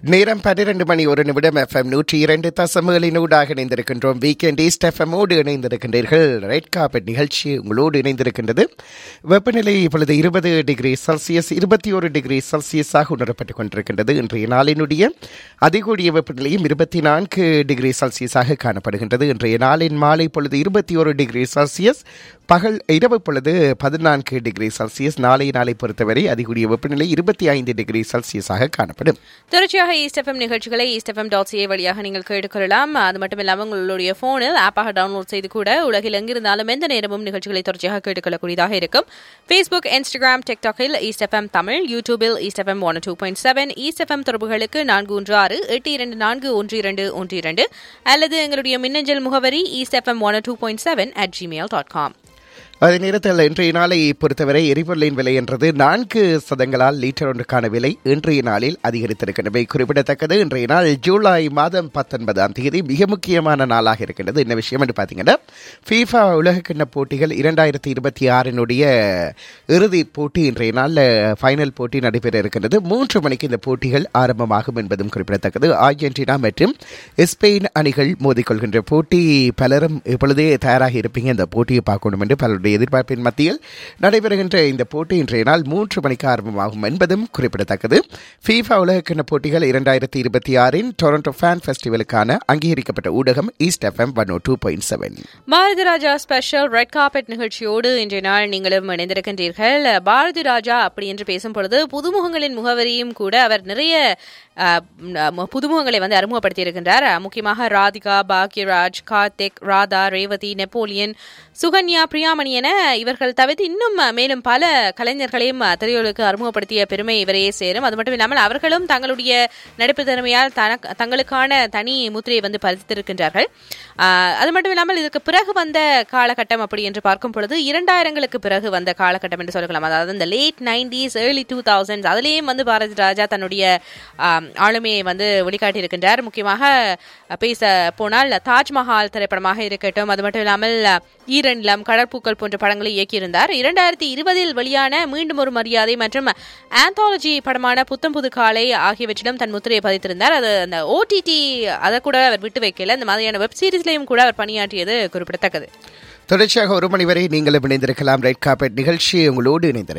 நேரம் பன்னிரண்டு மணி ஒரு நிமிடம் எஃப்எம் நூற்றி இரண்டு தசமகளினூடாக இணைந்திருக்கின்றோம் வீக்கெண்ட் ஈஸ்ட் எஃப்எம்மோடு இணைந்திருக்கின்றீர்கள் ரெட் கார்பெட் நிகழ்ச்சி உங்களோடு இணைந்திருக்கின்றது வெப்பநிலை இப்பொழுது இருபது டிகிரி செல்சியஸ் இருபத்தி ஒரு டிகிரி செல்சியஸாக உணரப்பட்டுக் கொண்டிருக்கின்றது இன்றைய நாளினுடைய அதிகூடிய வெப்பநிலையும் இருபத்தி நான்கு டிகிரி செல்சியஸாக காணப்படுகின்றது இன்றைய நாளின் மாலை பொழுது இருபத்தி ஒரு டிகிரி செல்சியஸ் பகல் இரவு பொழுது பதினான்கு டிகிரி செல்சியஸ் நாளை நாளை பொறுத்தவரை அதிகூடிய வெப்பநிலை இருபத்தி ஐந்து டிகிரி செல்சியஸாக காணப்படும் தொடர்ச்சியாக ஈஸ்ட் எஃப்எம் நிகழ்ச்சிகளை ஈஸ்ட் எஃப்எம் டாட் சிஏ வழியாக நீங்கள் கேட்டுக்கொள்ளலாம் அது மட்டும் இல்லாமல் உங்களுடைய போனில் ஆப்பாக டவுன்லோட் செய்து கூட உலகில் எங்கிருந்தாலும் எந்த நேரமும் நிகழ்ச்சிகளை தொடர்ச்சியாக கேட்டுக்கொள்ளக்கூடியதாக இருக்கும் ஃபேஸ்புக் இன்ஸ்டாகிராம் டிக்டாக்கில் ஈஸ்ட் எஃப்எம் தமிழ் யூடியூபில் East FM one two point seven East FM தொடர்புகளுக்கு நான்கு ஒன்று ஆறு எட்டு இரண்டு நான்கு ஒன்று இரண்டு ஒன்று இரண்டு அல்லது எங்களுடைய மின்னஞ்சல் முகவரி East FM one two point seven at Gmail dot com அதே நேரத்தில் இன்றைய நாளை பொறுத்தவரை எரிபொருளின் விலை என்றது நான்கு சதங்களால் லீட்டர் ஒன்றுக்கான விலை இன்றைய நாளில் அதிகரித்திருக்கின்றவை குறிப்பிடத்தக்கது இன்றைய நாள் ஜூலை மாதம் பத்தொன்பதாம் தேதி மிக முக்கியமான நாளாக இருக்கின்றது என்ன விஷயம் என்று பார்த்தீங்கன்னா ஃபீஃபா உலகக்கிண்ண போட்டிகள் இரண்டாயிரத்தி இருபத்தி ஆறினுடைய இறுதிப் போட்டி இன்றைய நாளில் ஃபைனல் போட்டி நடைபெற இருக்கின்றது மூன்று மணிக்கு இந்த போட்டிகள் ஆரம்பமாகும் என்பதும் குறிப்பிடத்தக்கது அர்ஜென்டினா மற்றும் ஸ்பெயின் அணிகள் மோதிக்கொள்கின்ற போட்டி பலரும் இப்பொழுதே தயாராக இருப்பீங்க இந்த போட்டியை பார்க்கணும் என்று பலருடைய எதிர்பார்ப்பின் மத்தியில் நடைபெறுகின்ற இந்த போட்டி இன்றைய நாள் மூன்று மணிக்கு ஆரம்பமாகும் என்பதும் குறிப்பிடத்தக்கது ஃபீஃபா உலகக்கிண்ண போட்டிகள் இரண்டாயிரத்தி இருபத்தி ஆறின் டொரண்டோ ஃபேன் ஃபெஸ்டிவலுக்கான அங்கீகரிக்கப்பட்ட ஊடகம் East FM one O two point seven Bharathi Raja special red carpet நிகழ்ச்சியோடு இன்றைய நாள் நீங்களும் இணைந்திருக்கின்றீர்கள் பாரதி ராஜா அப்படி என்று பேசும் பொழுது புதுமுகங்களின் முகவரியும் கூட அவர் நிறைய அஹ், ம- புதுமுகங்களை வந்து அறிமுகப்படுத்தி இருக்கின்றார் முக்கியமாக ராதிகா பாக்யராஜ் கார்த்திக் ராதா ரேவதி நெப்போலியன் சுகன்யா பிரியாமணி என இவர்கள் தவிர்த்து இன்னும் மேலும் பல கலைஞர்களையும் திரையுலகுக்கு அறிமுகப்படுத்திய பெருமை இவரையே சேரும் அது மட்டும் இல்லாமல் அவர்களும் தங்களுடைய நடிப்பு திறமையால் தனக்கு தங்களுக்கான தனி முத்திரையை வந்து பதித்திருக்கின்றார்கள் ஆஹ், அது மட்டும் இல்லாமல் இதற்கு பிறகு வந்த காலகட்டம் அப்படி என்று பார்க்கும் பொழுது இரண்டாயிரங்களுக்கு பிறகு வந்த காலகட்டம் என்று சொல்லலாம் அதாவது இந்த late nineties early two thousands அதுலேயும் வந்து பாரதி ராஜா தன்னுடைய ஆம், ஆளுமையை வந்து வெளிக்காட்டியிருக்கின்றார் முக்கியமாக அஹ், பேச போனால் தாஜ்மஹால் திரைப்படமாக இருக்கட்டும் அது மட்டும் இல்லாமல் அஹ், ஈரநிலம் கடற்பூக்கள் போன்ற படங்களை இயக்கியிருந்தார் இரண்டாயிரத்தி இருபதில் வெளியான மீண்டும் ஒரு மரியாதை மற்றும் ஆந்தாலஜி படமான புத்தம் புது காலை ஆகியவற்றிலும் தன் முத்திரையை பதித்திருந்தார் அது அந்த ஓடிடி அதை கூட அவர் விட்டு வைக்கல இந்த மாதிரியான வெப் சீரிஸ்லையும் கூட அவர் பணியாற்றியது குறிப்பிடத்தக்கது தொடர்ச்சியாக ஒரு மணி வரை நீங்களும் இணைந்திருக்கலாம் ரெட் கார்பெட் நிகழ்ச்சி உங்களோடு இணைந்திருக்க